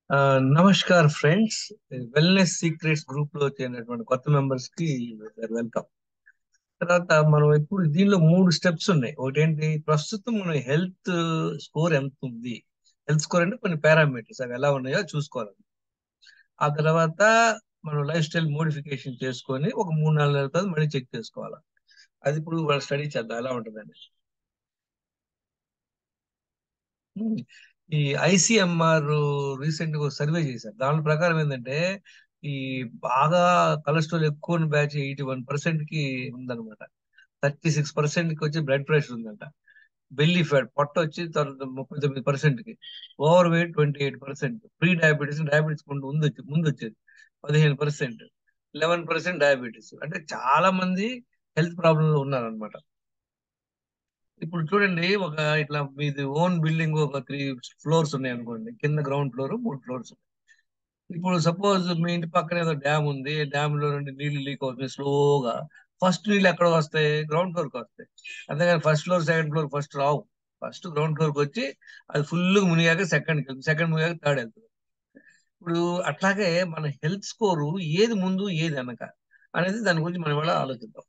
ఆ, నమస్కార్ friends wellness secrets group లో చేరినటువంటి కొత్త మెంబర్స్ కి వెల్కమ్ తర్వాత మనం ఇప్పుడు దీనిలో మూడు స్టెప్స్ ఉన్నాయి ఒకటి ఏంటి ప్రస్తుతం మన హెల్త్ స్కోర్ ఎంత ఉంది హెల్త్ స్కోర్ అంటే కొన్ని పారామీటర్స్ అవి ఎలా ఉన్నాయో చూసుకోవాలి ఆ తర్వాత మనం లైఫ్ స్టైల్ మోడిఫికేషన్ చేసుకొని ఒక మూడు నాలుగు నెలల తర్వాత మళ్ళీ చెక్ చేసుకోవాలి అది ఇప్పుడు వాళ్ళ స్టడీ చేద్దాం ఎలా ఉంటుందండి ఉమ్. ఈ ఐసిఎంఆర్ రీసెంట్ గా సర్వే చేశారు దాని ప్రకారం ఏంటంటే ఈ బాగా కొలెస్ట్రాల్ ఎక్కువ ఉన్న బ్యాచ్ ఎయిటీ వన్ పర్సెంట్ కి ఉందన్నమాట థర్టీ సిక్స్ పర్సెంట్ కి వచ్చి బ్లడ్ ప్రెషర్ ఉందంట బెల్లీ ఫ్యాట్ పొట్ట వచ్చి తర్వాత ముప్పై తొమ్మిది పర్సెంట్ కి over weight twenty eight percent pre diabetes diabetes ముందు ముందు వచ్చి ముందు వచ్చేది పదిహేను పర్సెంట్ లెవెన్ పర్సెంట్ డయాబెటీస్ అంటే చాలా మంది హెల్త్ ప్రాబ్లమ్ లో ఉన్నారనమాట ఇప్పుడు చూడండి ఒక ఇట్లా మీది ఓన్ బిల్డింగ్ ఒక త్రీ ఫ్లోర్స్ ఉన్నాయి అనుకోండి కింద గ్రౌండ్ ఫ్లోర్ మూడు ఫ్లోర్స్ ఇప్పుడు సపోజ్ మీ ఇంటి పక్కన ఏదో డ్యామ్ ఉంది డ్యామ్ లో నుండి నీళ్లు లీక్ అవుతుంది స్లోగా ఫస్ట్ నీళ్ళు ఎక్కడ వస్తాయి గ్రౌండ్ ఫ్లోర్ కి వస్తాయి అంతేగాని first floor second floor first రావు ఫస్ట్ గ్రౌండ్ ఫ్లోర్ కి వచ్చి అది ఫుల్ మునిగాక సెకండ్ సెకండ్ మునిగాక థర్డ్ వెళ్తుంది ఇప్పుడు అట్లాగే మన హెల్త్ స్కోరు ఏది ముందు ఏది వెనక అనేది దాని గురించి మనం ఇవాళ ఆలోచిద్దాం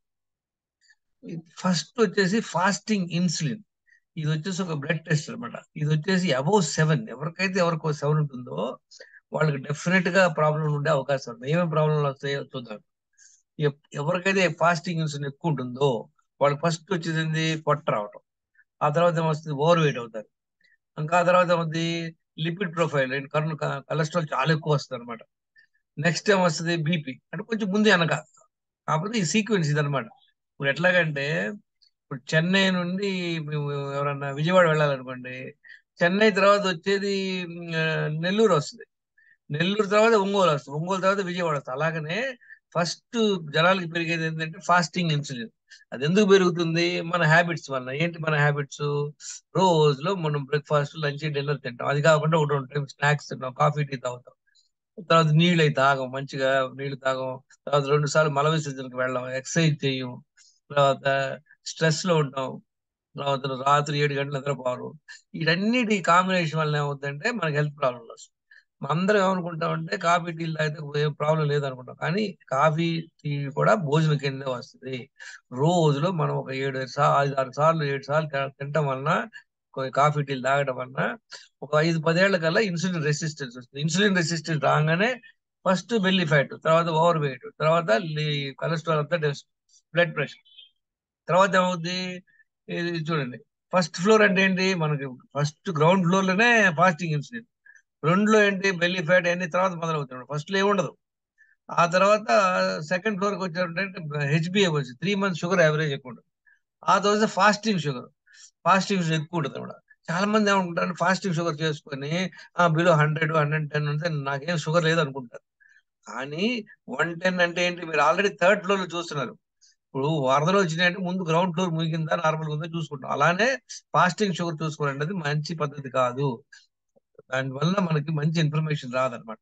ఫస్ట్ వచ్చేసి ఫాస్టింగ్ ఇన్సులిన్ ఇది వచ్చేసి ఒక బ్లడ్ టెస్ట్ అన్నమాట ఇది వచ్చేసి అబౌవ్ సెవెన్ ఎవరికైతే ఎవరికో సెవెన్ ఉంటుందో వాళ్ళకి డెఫినెట్ గా ప్రాబ్లం ఉండే అవకాశం ఉంది ఏమేమి ప్రాబ్లంలు వస్తాయో చూద్దాం ఎప్- ఎవరికైతే ఫాస్టింగ్ ఇన్సులిన్ ఎక్కువ ఉంటుందో వాళ్ళకి ఫస్ట్ వచ్చేది ఏంది పొట్ట రావటం ఆ తర్వాత ఏమొస్తుంది ఓవర్ వెయిట్ అవుతారు ఇంకా ఆ తర్వాత ఏమవుతుంది లిపిడ్ ప్రొఫైల్ కర్ణ కొలెస్ట్రాల్ చాలా ఎక్కువ వస్తుంది అనమాట నెక్స్ట్ ఏమొస్తుంది బీపీ అంటే కొంచెం ముందు వెనక కాకపోతే ఈ సీక్వెన్స్ ఇదనమాట ఇప్పుడు ఎట్లాగంటే ఇప్పుడు చెన్నై నుండి మేము ఎవరన్నా విజయవాడ వెళ్ళాలనుకోండి చెన్నై తర్వాత వచ్చేది మ్, ఆ, నెల్లూరు వస్తుంది నెల్లూరు తర్వాత ఒంగోలు వస్తుంది ఒంగోలు తర్వాత విజయవాడ వస్తుంది అలాగనే ఫస్ట్ జనాలకి పెరిగేది ఏంటంటే ఫాస్టింగ్ ఇన్సులిన్ అది ఎందుకు పెరుగుతుంది మన హ్యాబిట్స్ వల్ల ఏంటి మన హ్యాబిట్స్ రోజులో మనం బ్రేక్ఫాస్ట్ లంచ్ డిన్నర్ తింటాం అది కాకుండా ఒకటి రెండు టైం స్నాక్స్ తింటాం కాఫీ టీ తాగుతాం తర్వాత నీళ్ళు అయి తాగం మంచిగా నీళ్లు తాగం తర్వాత రెండు సార్లు మల విసర్జనకి వెళ్ళాం ఎక్సర్సైజ్ చేయం తర్వాత స్ట్రెస్ లో ఉంటాం తర్వాత రాత్రి ఏడు గంటల నిద్రపోరు వీటన్నిటి కాంబినేషన్ వల్ల ఏమవుతుందంటే మనకి హెల్త్ ప్రాబ్లమ్ వస్తుంది అందరం ఏమనుకుంటామంటే కాఫీ టీలు తాగితే ఏ ప్రాబ్లం లేదనుకుంటాం కానీ కాఫీ టీ కూడా భోజనం కిందే వస్తుంది రోజులో మనం ఒక ఏడు సార్లు ఐదు ఆరు సార్లు ఏడు సార్లు తి- తినటం వలన కొ- కాఫీ టీలు తాగడం వలన ఒక ఐదు పదేళ్ల కల్లా ఇన్సులిన్ రెసిస్టెన్స్ వస్తుంది ఇన్సులిన్ రెసిస్టెన్స్ రాగానే ఫస్ట్ బెల్లీ ఫ్యాట్ తర్వాత ఓవర్ వెయిట్ తర్వాత కొలెస్ట్రాల్ అంతా బ్లడ్ ప్రెషర్ తర్వాత ఏమవుద్ది ఇది చూడండి ఫస్ట్ ఫ్లోర్ అంటే ఏంటి మనకి ఫస్ట్ గ్రౌండ్ ఫ్లోర్ లోనే ఫాస్టింగ్ ఇన్సులిన్ రెండులో ఏంటి బెల్లీ ఫ్యాట్ అన్ని తర్వాత మొదలవుతున్నాడు ఫస్ట్ లో ఏముండదు ఆ తర్వాత సెకండ్ ఫ్లోర్ కి వచ్చారంటే హెచ్బిఏ వచ్చి త్రీ మంత్స్ షుగర్ యావరేజ్ ఎక్కువ ఉంటుంది ఆ తర్వాత ఫాస్టింగ్ షుగర్ ఫాస్టింగ్ షుగర్ ఎక్కువ ఉంటుంది అనమాట చాలా మంది ఏమనుకుంటారు ఫాస్టింగ్ షుగర్ చేసుకొని బిలో హండ్రెడ్ హండ్రెడ్ టెన్ ఉంటే నాకేం షుగర్ లేదు అనుకుంటారు కానీ వన్ టెన్ అంటే ఏంటి మీరు ఆల్రెడీ థర్డ్ ఫ్లోర్ లో చూస్తున్నారు ఇప్పుడు వరదలు వచ్చినాయంటే ముందు గ్రౌండ్ ఫ్లోర్ మునిగిందా నార్మల్ ఉందా చూసుకుంటాం అలానే ఫాస్టింగ్ షుగర్ చూసుకోవడం అనేది మంచి పద్ధతి కాదు దానివల్ల మనకి మంచి ఇన్ఫర్మేషన్ రాదనమాట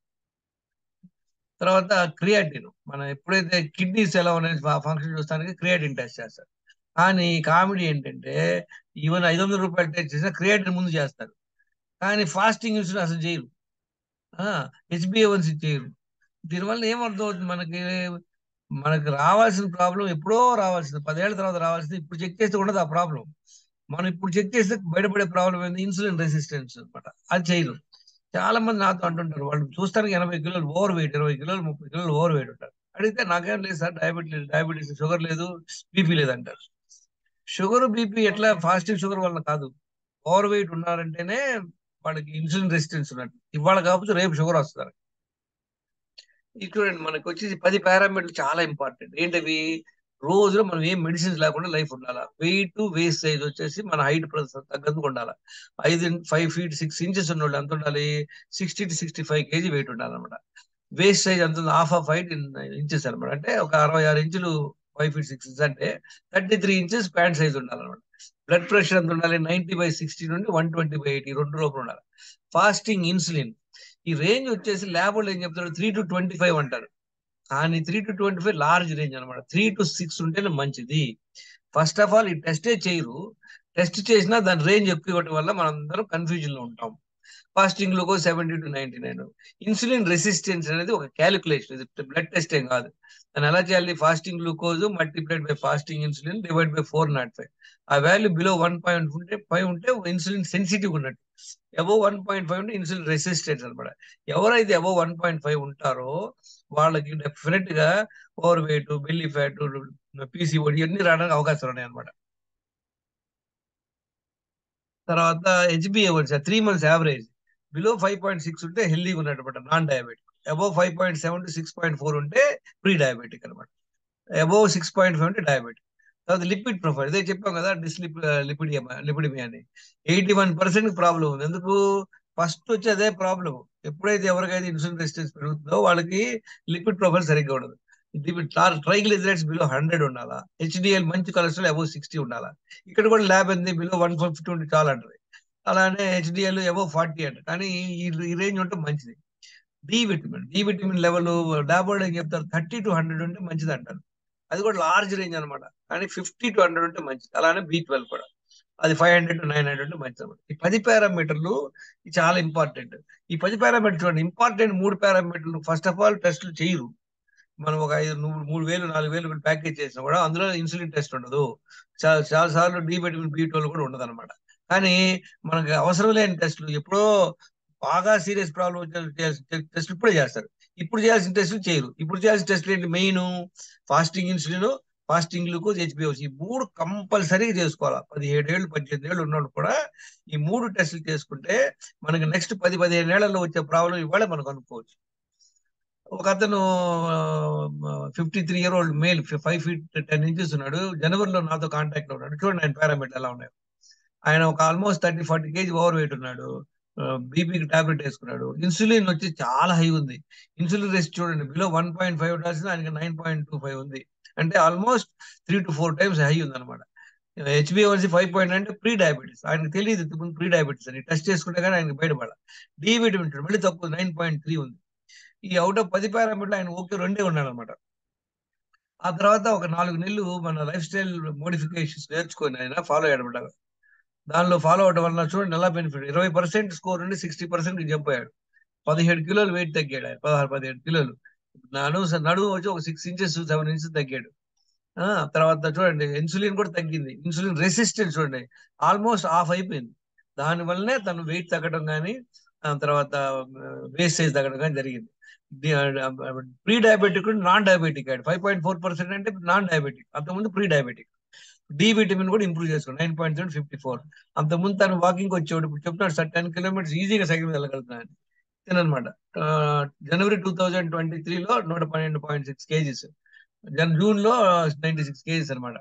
తర్వాత క్రియాటిన్ మనం ఎప్పుడైతే కిడ్నీస్ ఎలా ఉన్నాయి ఫంక్షన్ చూస్తానికి క్రియాటిన్ టెస్ట్ చేస్తారు కానీ కామెడీ ఏంటంటే ఈవెన్ ఐదు వందల రూపాయలు టెస్ట్ చేసినా క్రియాటిన్ ముందు చేస్తారు కానీ ఫాస్టింగ్ ఇన్సులిన్ అసలు చేయరు హెచ్బిఏవన్సీ చేయరు దీనివల్ల ఏమర్థం అవుతుంది మనకి మనకి రావాల్సిన ప్రాబ్లం ఎప్పుడో రావాల్సింది పదేళ్ల తర్వాత రావాల్సింది ఇప్పుడు చెక్ చేస్తే ఉండదు ఆ ప్రాబ్లం మనం ఇప్పుడు చెక్ చేస్తే బయటపడే ప్రాబ్లం ఏంది ఇన్సులిన్ రెసిస్టెన్స్ అన్నమాట అది చేయరు చాలా మంది నాతో అంటుంటారు వాళ్ళు చూస్తానికి ఎనభై కిలోలు ఓవర్ వెయిట్ ఇరవై కిలోలు ముప్పై కిలోలు ఓవర్ వెయిట్ ఉంటారు అడిగితే నాకేం లేదు సార్ డయాబెటీస్ డయాబెటీస్ షుగర్ లేదు బీపీ లేదు అంటారు షుగర్ బీపీ ఎట్లా ఫాస్టింగ్ షుగర్ వల్ల కాదు ఓవర్ వెయిట్ ఉన్నారంటేనే వాళ్ళకి ఇన్సులిన్ రెసిస్టెన్స్ ఉన్నట్టు ఇవాళ కాకపోతే రేపు షుగర్ వస్తారు ఇది చూడండి మనకి వచ్చేసి పది పారామీటర్లు చాలా ఇంపార్టెంట్ ఏంటవి రోజులో మనం ఏం మెడిసిన్స్ లేకుండా లైఫ్ ఉండాలా వెయిట్ వేస్ట్ సైజ్ వచ్చేసి మన హైట్ తగ్గదు ఉండాలి ఐదు ఫైవ్ ఫీట్ సిక్స్ ఇంచెస్ ఉన్న వాళ్ళు ఎంత ఉండాలి sixty to sixty five KG weight ఉండాలన్నమాట వేస్ట్ సైజ్ ఎంత హాఫ్ ఆఫ్ హైట్ ఇంచెస్ అనమాట అంటే ఒక అరవై ఆరు ఇంచులు ఫైవ్ ఫీట్ సిక్స్ ఇంచెస్ అంటే thirty three inches pant size ఉండాలన్నమాట బ్లడ్ ప్రెషర్ ఎంత ఉండాలి నైన్టీ బై సిక్స్టీ నుండి వన్ ట్వంటీ బై ఎయిటీ రెండు లోపల ఉండాలి ఫాస్టింగ్ ఇన్సులిన్ ఈ రేంజ్ వచ్చేసి ల్యాబ్ ఏం చెప్తారు త్రీ టు ట్వంటీ ఫైవ్ అంటారు కానీ three to twenty five large range అనమాట త్రీ టు సిక్స్ ఉంటేనే మంచిది ఫస్ట్ ఆఫ్ ఆల్ ఈ టెస్టే చేయరు టెస్ట్ చేసినా దాని రేంజ్ ఎక్కువ ఇవ్వడం వల్ల మనందరం కన్ఫ్యూజన్ లో ఉంటాం fasting glucose seventy to ninety nine insulin resistance అనేది ఒక క్యాలిక్యులేషన్ ఇది బ్లడ్ టెస్ట్ ఏం కాదు దాన్ని ఎలా చేయాలి fasting glucose multiplied by fasting insulin divide by four naught five ఆ వాల్యూ బిలో వన్ పాయింట్ ఉంటే ఫైవ్ ఉంటే ఇన్సులిన్ సెన్సిటివ్ ఉన్నట్టు అబోవ్ వన్ పాయింట్ ఫైవ్ ఉంటే ఇన్సులిన్ రెసిస్టెన్స్ అనమాట ఎవరైతే అబోవ్ వన్ పాయింట్ ఫైవ్ ఉంటారో వాళ్ళకి డెఫినెట్ గా over weight belly fat PCOD ఇవన్నీ రావడానికి అవకాశాలు ఉన్నాయి అనమాట తర్వాత హెచ్బిఏవన్స్ three months average below five point six ఉంటే హెల్దీగా ఉన్నట్టు non diabetic above five point seven to six point four ఉంటే ప్రీ డయాబెటిక్ అనమాట అబోవ్ సిక్స్ పాయింట్ ఫైవ్ ఉంటే డయాబెటిక్ తర్వాత లిపిడ్ ప్రొఫైల్ ఇదే చెప్పాం కదా డిస్లిప్ లిపిడియమా లిపిడిమియా అని ఎయిటీ వన్ పర్సెంట్ ప్రాబ్లం ఉంది ఎందుకు ఫస్ట్ వచ్చి అదే ప్రాబ్లం ఎప్పుడైతే ఎవరికైతే ఇన్సులిన్ రెసిస్టెన్స్ పెరుగుతుందో వాళ్ళకి లిపిడ్ ప్రొఫైల్ సరిగ్గా ఉండదు ట్రైగ్లిజరైడ్స్ బిలో హండ్రెడ్ ఉండాలా హెచ్డిఎల్ మంచి కొలెస్ట్రాల్ అబౌవ్ సిక్స్టీ ఉండాలా ఇక్కడ కూడా ల్యాబ్ ఉంది బిలో వన్ ఫిఫ్టీ ఉంటే చాలా అంటది అలానే హెచ్డిఎల్ అబౌవ్ ఫార్టీ అంట కానీ ఈ ఈ రేంజ్ ఉంటే మంచిది D vitamin D vitamin level డాబోర్డ్ ఏం చెప్తారు థర్టీ టు హండ్రెడ్ ఉంటే మంచిది అంటారు అది కూడా లార్జ్ రేంజ్ అనమాట కానీ ఫిఫ్టీ టు హండ్రెడ్ ఉంటే మంచిది అలానే బి ట్వెల్వ్ కూడా అది five hundred to nine hundred ఉంటే మంచిది అనమాట ఈ పది పారామీటర్లు చాలా ఇంపార్టెంట్ ఈ పది పారామీటర్ చూడండి ఇంపార్టెంట్ మూడు పారామీటర్లు ఫస్ట్ ఆఫ్ ఆల్ టెస్టులు చేయరు మనం ఒక ఐదు మూడు వేలు నాలుగు వేలు ప్యాకేజ్ చేసినా కూడా అందులో ఇన్సులిన్ టెస్ట్ ఉండదు చాలా చాలా సార్లు డి విటమిన్ బి ట్వెల్వ్ కూడా ఉండదు అనమాట కానీ మనకు అవసరం లేని టెస్టులు ఎప్పుడో బాగా సీరియస్ ప్రాబ్లం వచ్చే టెస్ట్ ఇప్పుడే చేస్తారు ఇప్పుడు చేయాల్సిన టెస్టులు చేయరు ఇప్పుడు చేయాల్సిన టెస్టులు ఏంటి main fasting insulin fasting glucose హెచ్బిఓస్ ఈ మూడు కంపల్సరీగా చేసుకోవాలి పదిహేడు ఏళ్ళు పద్దెనిమిది ఏళ్ళు ఉన్నోళ్ళు కూడా ఈ మూడు టెస్టులు చేసుకుంటే మనకి నెక్స్ట్ పది పదిహేను ఏళ్లలో వచ్చే ప్రాబ్లం ఇవాళ మనకు అనుకోవచ్చు ఒక అతను fifty three year old male five feet ten inches ఉన్నాడు జనవరిలో నాతో కాంటాక్ట్ లో ఉన్నాడు చూడండి ఆయన పారామీటర్ ఎలా ఉన్నాయి ఆయన ఒక almost thirty forty KG over weight ఉన్నాడు బీపీకి టాబ్లెట్ వేసుకున్నాడు ఇన్సులిన్ వచ్చి చాలా హై ఉంది ఇన్సులిన్ రెస్ట్ చూడండి బిలో వన్ పాయింట్ ఫైవ్ ఉండాల్సింది ఆయనకి నైన్ పాయింట్ టూ ఫైవ్ ఉంది అంటే almost three to four times high ఉంది అనమాట హెచ్బిఓన్సీ ఫైవ్ పాయింట్ అంటే ప్రీ డయాబెటీస్ ఆయనకు తెలియదు ప్రీ డయాబెటీస్ అని టెస్ట్ చేసుకుంటే కానీ ఆయనకి బయటపడ డి విటమిన్ మళ్ళీ తక్కువ నైన్ పాయింట్ త్రీ ఉంది ఈ అవుట్ ఆఫ్ పది పారామీటర్లు ఆయన ఓకే రెండే ఉన్నాడు అనమాట ఆ తర్వాత ఒక నాలుగు నెలలు మన లైఫ్ స్టైల్ మోడిఫికేషన్స్ నేర్చుకొని ఆయన ఫాలో అయ్యాడు దానిలో ఫాలో అవడం వల్ల చూడండి ఎలా బెనిఫిట్ ఇరవై పర్సెంట్ స్కోర్ నుండి సిక్స్టీ పర్సెంట్ జంప్ అయ్యాడు పదిహేడు కిలోలు వెయిట్ తగ్గాడు ఆయన పదహారు పదిహేడు కిలోలు నడుము నడుము వచ్చి ఒక సిక్స్ ఇంచెస్ సెవెన్ ఇంచెస్ తగ్గాడు ఆ తర్వాత చూడండి ఇన్సులిన్ కూడా తగ్గింది ఇన్సులిన్ రెసిస్టెన్స్ చూడండి ఆల్మోస్ట్ ఆఫ్ అయిపోయింది దాని వల్లనే తను వెయిట్ తగ్గడం కానీ తర్వాత వేస్ట్ సైజ్ తగ్గడం కానీ జరిగింది ప్రీ డయాబెటిక్ నాన్ డయాబెటిక్ అయ్యాడు ఫైవ్ పాయింట్ ఫోర్ పర్సెంట్ అంటే నాన్ డయాబెటిక్ అంతకుముందు ప్రీ డయాబెటిక్ డి విటమిన్ కూడా ఇంప్రూవ్ చేసుకోండి nine point seven fifty four అంతకుముందు తను వాకింగ్ వచ్చేవాడు ఇప్పుడు చెప్తున్నాడు సార్ టెన్ కిలోమీటర్స్ ఈజీగా సైకిల్ మీద వెళ్ళగలుగుతున్నాను తినమాట జనవరి టూ థౌజండ్ ట్వంటీ త్రీలో నూట పన్నెండు పాయింట్ సిక్స్ కేజీస్ జన్ జూన్ లో నైన్టీ సిక్స్ కేజీస్ అనమాట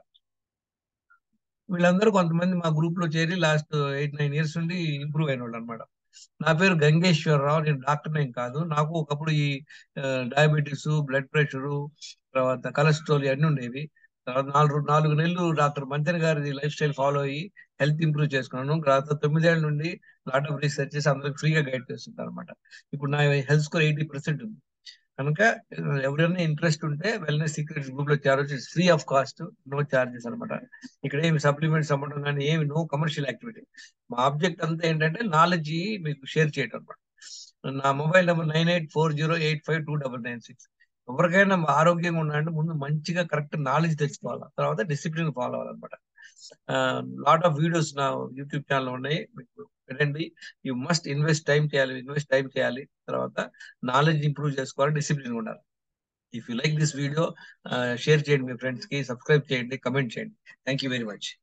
వీళ్ళందరూ కొంతమంది మా గ్రూప్ లో చేరి లాస్ట్ ఎయిట్ నైన్ ఇయర్స్ నుండి ఇంప్రూవ్ అయిన వాళ్ళు అనమాట నా పేరు గంగేశ్వరరావు నేను డాక్టర్ ఏం కాదు నాకు ఒకప్పుడు ఈ డయాబెటీస్ బ్లడ్ ప్రెషరు తర్వాత కొలెస్ట్రాల్ ఇవన్నీ ఉండేవి తర్వాత నాలుగు నాలుగు నెలలు డాక్టర్ మంతెన్ గారి లైఫ్ స్టైల్ ఫాలో అయ్యి హెల్త్ ఇంప్రూవ్ చేసుకున్నాను తర్వాత తొమ్మిదేళ్ల నుండి లాట్ ఆఫ్ రీసెర్చ్ చేసి అందరికి ఫ్రీగా గైడ్ చేస్తుంటాను అనమాట ఇప్పుడు నా హెల్త్ స్కోర్ ఎయిటీ పర్సెంట్ ఉంది కనుక ఎవరైనా ఇంట్రెస్ట్ ఉంటే వెల్నెస్ సీక్రెట్స్ గ్రూప్ లో చేరవచ్చు free of cost no charges అనమాట ఇక్కడ ఏమి సప్లిమెంట్స్ అమ్మడం కానీ ఏమి నో కమర్షియల్ యాక్టివిటీ మా ఆబ్జెక్ట్ అంతా ఏంటంటే నాలెడ్జ్ మీకు షేర్ చేయడం అనమాట నా mobile number nine eight four zero eight five two double nine six ఎవరికైనా ఆరోగ్యంగా ఉండాలంటే ముందు మంచిగా కరెక్ట్ నాలెడ్జ్ తెచ్చుకోవాలి తర్వాత డిసిప్లిన్ ఫాలో అవ్వాలన్నమాట లాట్ ఆఫ్ వీడియోస్ నా యూట్యూబ్ ఛానల్ ఉన్నాయి మీకు వినండి యూ మస్ట్ ఇన్వెస్ట్ టైం చేయాలి ఇన్వెస్ట్ టైం చేయాలి తర్వాత నాలెడ్జ్ ఇంప్రూవ్ చేసుకోవాలి డిసిప్లిన్ ఉండాలి if you like this video share చేయండి మీ ఫ్రెండ్స్ కి సబ్స్క్రైబ్ చేయండి కమెంట్ చేయండి థ్యాంక్ యూ వెరీ మచ్